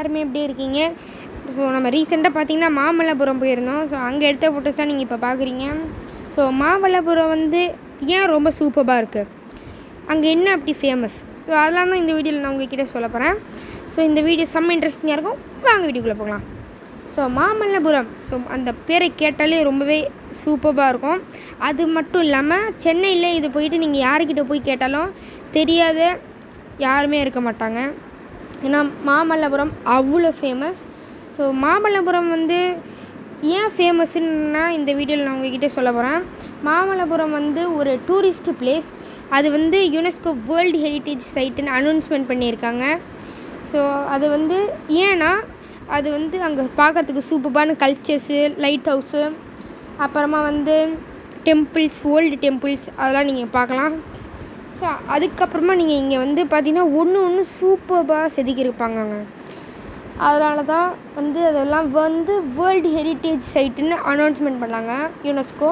எல்லாருமே எப்படி இருக்கீங்க ஸோ நம்ம ரீசெண்டாக பார்த்தீங்கன்னா மாமல்லபுரம் போயிருந்தோம் ஸோ அங்கே எடுத்த ஃபோட்டோஸ் தான் நீங்கள் இப்போ பார்க்குறீங்க ஸோ மாமல்லபுரம் வந்து ஏன் ரொம்ப சூப்பராக இருக்குது அங்கே என்ன அப்படி ஃபேமஸ் ஸோ அதெல்லாம் தான் இந்த வீடியோவில் நான் உங்ககிட்ட சொல்ல போகிறேன் ஸோ இந்த வீடியோ செம்ம இன்ட்ரெஸ்டிங்காக இருக்கும் வாங்க வீடியோக்குள்ளே போகலாம் ஸோ மாமல்லபுரம் ஸோ அந்த பேரை கேட்டாலே ரொம்பவே சூப்பராக இருக்கும் அது மட்டும் இல்லாமல் சென்னையில் இது போயிட்டு நீங்கள் யாருக்கிட்ட போய் கேட்டாலும் தெரியாத யாருமே இருக்க மாட்டாங்க ஏன்னா மாமல்லபுரம் அவ்வளோ ஃபேமஸ் ஸோ மாமல்லபுரம் வந்து ஏன் ஃபேமஸ்ன்னா இந்த வீடியோவில் நான் உங்ககிட்ட சொல்ல போகிறேன் மாமல்லபுரம் வந்து ஒரு டூரிஸ்ட் பிளேஸ் அது வந்து யுனெஸ்கோ வேர்ல்டு ஹெரிட்டேஜ் சைட்டுன்னு அனௌன்ஸ்மெண்ட் பண்ணியிருக்காங்க ஸோ அது வந்து ஏன்னா அது வந்து அங்கே பார்க்குறதுக்கு சூப்பரான கல்ச்சர்ஸு லைட் ஹவுஸு அப்புறமா வந்து டெம்பிள்ஸ் ஓல்டு டெம்பிள்ஸ் அதெல்லாம் நீங்கள் பார்க்கலாம் ஸோ அதுக்கப்புறமா நீங்கள் இங்கே வந்து பார்த்தீங்கன்னா ஒன்று ஒன்று சூப்பராக செதுக்கியிருப்பாங்க அங்கே அதனால தான் வந்து அதெல்லாம் வந்து வேர்ல்டு ஹெரிட்டேஜ் சைட்டுன்னு அனௌன்ஸ்மெண்ட் பண்ணாங்க யுனெஸ்கோ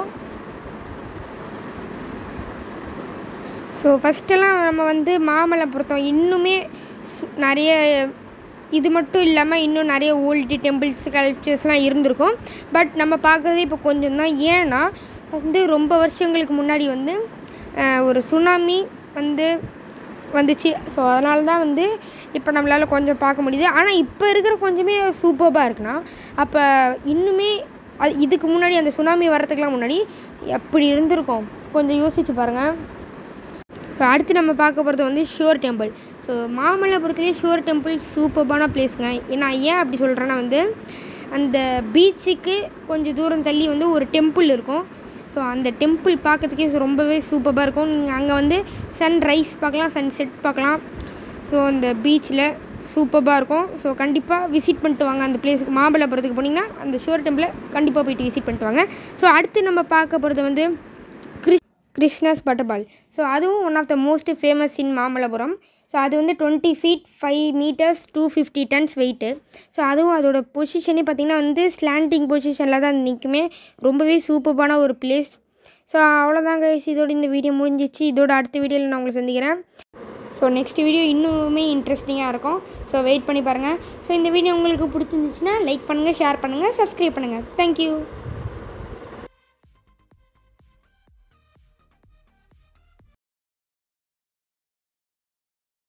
ஸோ ஃபஸ்ட்டெல்லாம் நம்ம வந்து மாமல்லபுரத்தை இன்னுமே சு- நிறைய இது மட்டும் இல்லாமல் இன்னும் நிறைய ஓல்டு டெம்பிள்ஸ் கல்ச்சர்ஸ்லாம் இருந்திருக்கும் பட் நம்ம பார்க்குறதே இப்போ கொஞ்சம் தான் ஏன்னா வந்து ரொம்ப வருஷங்களுக்கு முன்னாடி வந்து அஹ், ஒரு சுனாமி வந்து வந்துச்சு ஸோ அதனால தான் வந்து இப்போ நம்மளால் கொஞ்சம் பார்க்க முடியுது ஆனால் இப்போ இருக்கிற கொஞ்சமே சூப்பராக இருக்குன்னா அப்போ இன்னுமே அது இதுக்கு முன்னாடி அந்த சுனாமி வரதுக்கெலாம் முன்னாடி எப்படி இருந்திருக்கும் கொஞ்சம் யோசிச்சு பாருங்கள் ஸோ அடுத்து நம்ம பார்க்க போகிறது வந்து ஷோர் டெம்பிள் ஸோ மாமல்லபுரத்துலேயே ஷோர் டெம்பிள் சூப்பர்பான பிளேஸுங்க ஏன்னா ஏன் அப்படி சொல்கிறேன்னா வந்து அந்த பீச்சுக்கு கொஞ்சம் தூரம் தள்ளி வந்து ஒரு டெம்பிள் இருக்கும் ஸோ அந்த டெம்பிள் பார்க்கறதுக்கே ரொம்பவே சூப்பராக இருக்கும் நீங்கள் அங்கே வந்து சன்ரைஸ் பார்க்கலாம் சன் செட் பார்க்கலாம் ஸோ அந்த பீச்சில் சூப்பராக இருக்கும் ஸோ கண்டிப்பாக விசிட் பண்ணிட்டு வாங்க அந்த பிளேஸுக்கு மாமல்லபுரத்துக்கு போனீங்கன்னா அந்த ஷோர் டெம்பிளை கண்டிப்பாக போயிட்டு விசிட் பண்ணிட்டு வாங்க ஸோ அடுத்து நம்ம பார்க்க போகிறது வந்து கிறிஸ் கிருஷ்ணாஸ் பட்டர்பால் ஸோ அதுவும் one of the most famous in Mamallapuram so அது வந்து twenty feet five meters to fifty tons weight so அதுவும் அதோட பொசிஷனே பார்த்திங்கன்னா வந்து ஸ்லாண்டிங் பொசிஷனில் தான் நிற்குமே ரொம்பவே சூப்பரான ஒரு பிளேஸ் ஸோ அவ்வளோதாங்க இதோட இந்த வீடியோ முடிஞ்சிச்சு இதோட அடுத்த வீடியோவில் நான் உங்களை சந்திக்கிறேன் ஸோ நெக்ஸ்ட் வீடியோ இன்னுமே இன்ட்ரெஸ்டிங்காக இருக்கும் ஸோ வெயிட் பண்ணி பாருங்கள் ஸோ இந்த வீடியோ உங்களுக்கு பிடிச்சிருந்துச்சுன்னா லைக் பண்ணுங்கள் ஷேர் பண்ணுங்கள் சப்ஸ்கிரைப் பண்ணுங்கள் தேங்க்யூ